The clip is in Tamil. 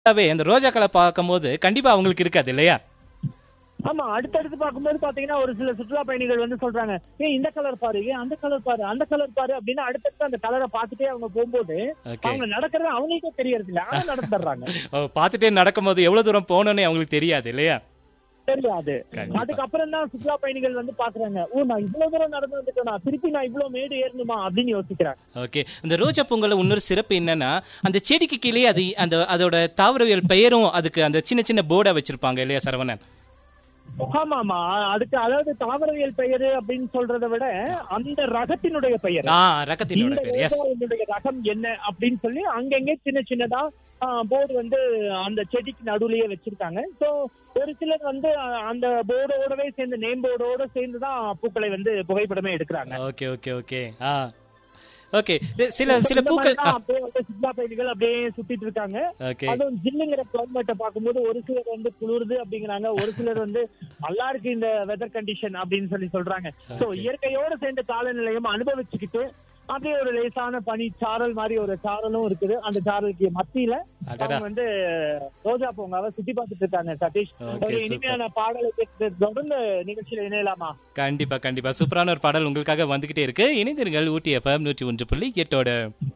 அடுத்தாவே அந்த ரோஜாக்களை பார்க்கும்போது கண்டிப்பா அவங்களுக்கு இருக்காது இல்லையா ஆமா அடுத்தடுத்து பார்க்கும்போது பாத்தீங்கன்னா ஒரு சில சுற்றுலா பயணிகள் வந்து சொல்றாங்க ஏய் இந்த கலர் பாரு ஏன் அந்த கலர் பாரு அந்த கலர் பாரு அப்படின்னு அடுத்தடுத்து அந்த கலரை பார்த்துட்டே அவங்க போகும்போது ஓகே அவங்க நடக்கிறது அவங்களுக்கே தெரியறது இல்ல ஆனா நடந்துடுறாங்க பார்த்துட்டே நடக்கும்போது எவ்வளவு தூரம் போகணும்னு அவங்களுக்கு தெரியாது இல்லையா தெரியாது கண்டிப்பா. அதுக்கப்புறம் தான் சுற்றுலா பயணிகள் வந்து பாக்குறாங்க ஓ நான் இவ்வளவு தூரம் நடந்து வந்துட்டேனா திருப்பி நான் இவ்வளவு மேடு ஏறணுமா அப்படின்னு யோசிக்கிறாங்க ஓகே இந்த ரோஜா பூங்கல்ல இன்னொரு சிறப்பு என்னன்னா அந்த செடிக்கு கீழே அது அந்த அதோட தாவரவியல் பெயரும் அதுக்கு அந்த சின்ன சின்ன போர்டா வச்சிருப்பாங்க இல்லையா சரவணன் ஆமா ஆமா அதுக்கு அதாவது தாவரவியல் பெயரு அப்படின்னு சொல்றதை விட அந்த ரகத்தினுடைய பெயர் ஆ ரகத்தினோட இந்த பேர் எஸ் ரோஜாவினுடைய ரகம் என்ன அப்படின்னு சொல்லி அங்கங்க சின்ன சின்னதா போர்டு வந்து அந்த செடிக்கு நடுவுலயே வச்சிருக்காங்க சோ ஒரு சிலர் வந்து அஹ், அந்த போர்டோடவே சேர்ந்து நேம் போர்டோட சேர்ந்து தான் பூக்களை வந்து புகைப்படமே எடுக்கிறாங்க ஓகே ஓகே ஓகே ஆ ஓகே சில சில இந்த பூக்கள் மாதிரிதான் அப்படியே வந்து சுற்றுலா பயணிகள் அப்படியே சுத்திட்டு இருக்காங்க ஓகே அதுவும் ஜில்லுங்கிற கிளைமேட்டை பார்க்கும்போது ஒரு சிலர் வந்து குளிருது அப்படிங்கிறாங்க ஒரு சிலர் வந்து நல்லா இருக்கு இந்த வெதர் கண்டிஷன் அப்படின்னு சொல்லி சொல்றாங்க சோ இயற்கையோட சேர்ந்த காலநிலையும் அனுபவிச்சுக்கிட்டு அப்படியே ஒரு லேசான பனி சாரல் மாதிரி ஒரு சாரலும் இருக்குது அந்த சாரலுக்கு மத்தியில அடடா அவங்க வந்து ரோஜா பூங்காவை சுத்தி பார்த்துட்டு இருக்காங்க சதீஷ் Okay, ஒரு super. இனிமையான பாடலை கேட்டு தொடர்ந்து நிகழ்ச்சியில இணையலாமா கண்டிப்பா கண்டிப்பா சூப்பரான ஒரு பாடல் உங்களுக்காக வந்துகிட்டே இருக்கு இணைந்திருங்கள் ஊட்டி எஃப்எம் நூற்றி ஒன்று புள்ளி எட்டோட